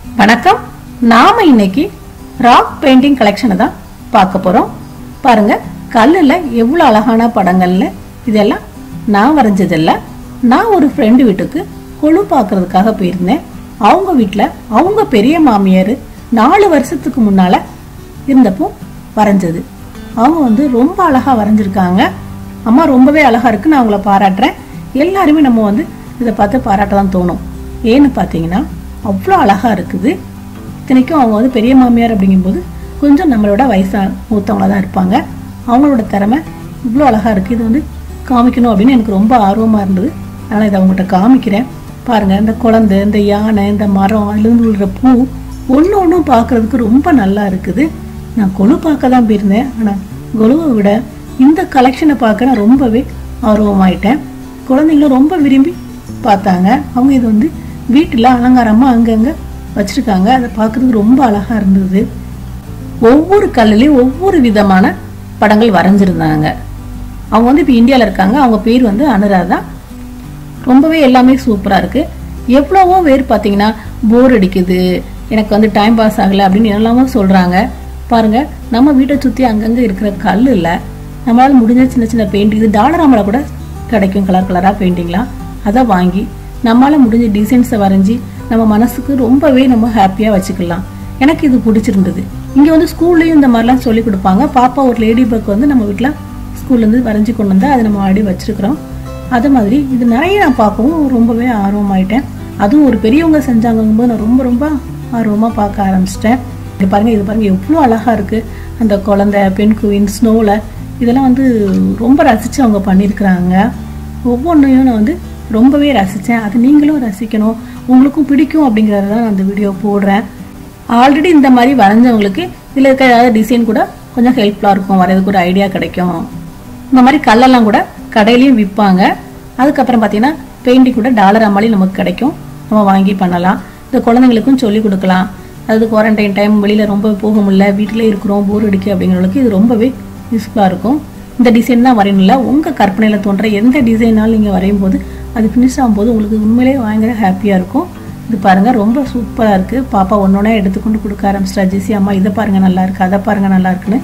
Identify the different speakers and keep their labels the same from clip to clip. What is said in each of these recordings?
Speaker 1: வணக்கம் நாம இன்னைக்கு ராக் பெயிண்டிங் கலெக்ஷனை தான் பார்க்க போறோம் பாருங்க கல்லுல எவ்வளவு அழகான படங்கள்ல இதெல்லாம் நான் வரைஞ்சதில்ல நான் ஒரு ஃப்ரெண்டு வீட்டுக்கு கொழு பார்க்கறதுக்காக போயிருந்தேன் அவங்க வீட்ல அவங்க பெரிய மாமியார் நாலு வருஷத்துக்கு முன்னால இருந்தப்போ வரைஞ்சது அவங்க வந்து ரொம்ப அழகா வரைஞ்சிருக்காங்க அம்மா ரொம்பவே அழகா இருக்கு நான் அவங்கள பாராட்டுறேன் எல்லாருமே நம்ம வந்து இதை பார்த்து பாராட்ட தான் தோணும் ஏன்னு பார்த்தீங்கன்னா அவ்வளோ அழகா இருக்குது இத்தனைக்கும் அவங்க வந்து பெரிய மாமியார் அப்படிங்கும்போது கொஞ்சம் நம்மளோட வயசா மூத்தவங்களா தான் இருப்பாங்க அவங்களோட திறமை இவ்வளோ அழகா இருக்கு இது வந்து காமிக்கணும் அப்படின்னு எனக்கு ரொம்ப ஆர்வமா இருந்தது அதனால் இதை அவங்ககிட்ட காமிக்கிறேன் பாருங்க இந்த குழந்தை இந்த யானை இந்த மரம் அதுலேருந்து விழுற பூ ஒன்று ஒன்றும் பார்க்கறதுக்கு ரொம்ப நல்லா இருக்குது நான் கொலு பார்க்க தான் போயிருந்தேன் ஆனால் கொலுவை விட இந்த கலெக்ஷனை பார்க்க நான் ரொம்பவே ஆர்வமாயிட்டேன் குழந்தைங்களும் ரொம்ப விரும்பி பார்த்தாங்க அவங்க இது வந்து வீட்டில் அலங்காரமாக அங்கங்கே வச்சுருக்காங்க அதை பார்க்குறதுக்கு ரொம்ப அழகாக இருந்தது ஒவ்வொரு கல்லுலேயும் ஒவ்வொரு விதமான படங்கள் வரைஞ்சிருந்தாங்க அவங்க வந்து இப்போ இந்தியாவில் இருக்காங்க அவங்க பேர் வந்து அனுராதா ரொம்பவே எல்லாமே சூப்பராக இருக்குது எவ்வளவோ பேர் பார்த்தீங்கன்னா போர் அடிக்குது எனக்கு வந்து டைம் பாஸ் ஆகலை அப்படின்னு எல்லாமே சொல்கிறாங்க பாருங்கள் நம்ம வீட்டை சுற்றி அங்கங்கே இருக்கிற கல் இல்லை நம்மளால் முடிஞ்ச சின்ன சின்ன பெயிண்டிங் இது டாலராமலை கூட கிடைக்கும் கலர் கலராக பெயிண்டிங்லாம் அதை வாங்கி நம்மளால் முடிஞ்ச டிசைன்ஸை வரைஞ்சி நம்ம மனசுக்கு ரொம்பவே நம்ம ஹாப்பியாக வச்சுக்கலாம் எனக்கு இது பிடிச்சிருந்தது இங்கே வந்து ஸ்கூல்லையும் இந்த மாதிரிலாம் சொல்லி கொடுப்பாங்க பாப்பா ஒரு லேடி பக் வந்து நம்ம வீட்டில் ஸ்கூல்லேருந்து வரைஞ்சி கொண்டு வந்து அதை நம்ம ஆடி வச்சிருக்கிறோம் அது மாதிரி இது நிறைய நான் பார்க்கவும் ரொம்பவே ஆர்வமாயிட்டேன் அதுவும் ஒரு பெரியவங்க செஞ்சாங்கும்போது நான் ரொம்ப ரொம்ப ஆர்வமாக பார்க்க ஆரம்பிச்சிட்டேன் இது பாருங்க இது பாருங்க எவ்வளோ அழகா இருக்கு அந்த குழந்தை பெண் குயின் ஸ்னோவில் இதெல்லாம் வந்து ரொம்ப ரசித்து அவங்க பண்ணியிருக்கிறாங்க ஒவ்வொன்றையும் நான் வந்து ரொம்பவே ரசித்தேன் அது நீங்களும் ரசிக்கணும் உங்களுக்கும் பிடிக்கும் அப்படிங்கிறத தான் நான் அந்த வீடியோ போடுறேன் ஆல்ரெடி இந்த மாதிரி வரைஞ்சவங்களுக்கு இதில் இருக்க ஏதாவது டிசைன் கூட கொஞ்சம் ஹெல்ப்ஃபுல்லாக இருக்கும் வரையதுக்கு ஒரு ஐடியா கிடைக்கும் இந்த மாதிரி கல்லெல்லாம் கூட கடையிலையும் விற்பாங்க அதுக்கப்புறம் பார்த்தீங்கன்னா பெயிண்டிங் கூட டாலர் அம்மாலையும் நமக்கு கிடைக்கும் நம்ம வாங்கி பண்ணலாம் இந்த குழந்தைங்களுக்கும் சொல்லி கொடுக்கலாம் அதாவது குவாரண்டைன் டைம் வெளியில் ரொம்ப போக முடியல வீட்டிலே இருக்கிறோம் போர் அடிக்கு அப்படிங்கிறவங்களுக்கு இது ரொம்பவே யூஸ்ஃபுல்லாக இருக்கும் இந்த டிசைன் தான் வரையணும்ல உங்கள் கற்பனையில் தோன்ற எந்த டிசைனாலும் நீங்கள் வரையும் போது அது ஃபினிஷ் ஆகும்போது உங்களுக்கு உண்மையிலேயே பயங்கர ஹாப்பியாக இருக்கும் இது பாருங்க ரொம்ப சூப்பராக இருக்குது பாப்பா ஒன்னொன்னே எடுத்துக்கொண்டு கொடுக்க ஆரம்பிச்சிட்டா ஜெசி அம்மா இதை பாருங்க நல்லா இருக்கு அதை பாருங்க நல்லா இருக்குன்னு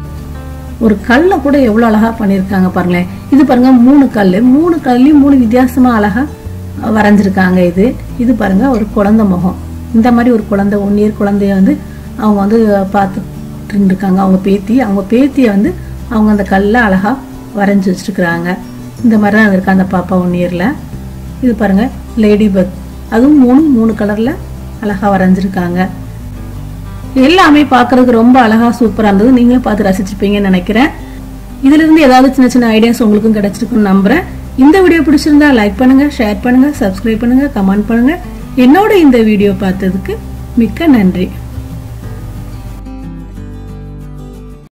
Speaker 1: ஒரு கல்லை கூட எவ்வளோ அழகா பண்ணியிருக்காங்க பாருங்களேன் இது பாருங்க மூணு கல் மூணு கல்லையும் மூணு வித்தியாசமா அழகா வரைஞ்சிருக்காங்க இது இது பாருங்க ஒரு குழந்தை முகம் இந்த மாதிரி ஒரு குழந்தை ஒன் இயர் குழந்தைய வந்து அவங்க வந்து பார்த்துட்டு இருந்திருக்காங்க அவங்க பேத்தி அவங்க பேத்தியை வந்து அவங்க அந்த கல்லை அழகா வரைஞ்சி வச்சிருக்கிறாங்க இந்த மாதிரி தான் இருக்கு அந்த பாப்பா ஒன் இயர்ல இது பாருங்க லேடி பக் அதுவும் மூணு மூணு கலர்ல அழகா வரைஞ்சிருக்காங்க எல்லாமே பார்க்கறதுக்கு ரொம்ப அழகா சூப்பரா இருந்தது நீங்களும் பார்த்து ரசிச்சிருப்பீங்கன்னு நினைக்கிறேன் இதுல இருந்து ஏதாவது சின்ன சின்ன ஐடியாஸ் உங்களுக்கும் கிடைச்சிருக்குன்னு நம்புறேன் இந்த வீடியோ பிடிச்சிருந்தா லைக் பண்ணுங்க ஷேர் பண்ணுங்க சப்ஸ்கிரைப் பண்ணுங்க கமெண்ட் பண்ணுங்க என்னோட இந்த வீடியோ பார்த்ததுக்கு மிக்க நன்றி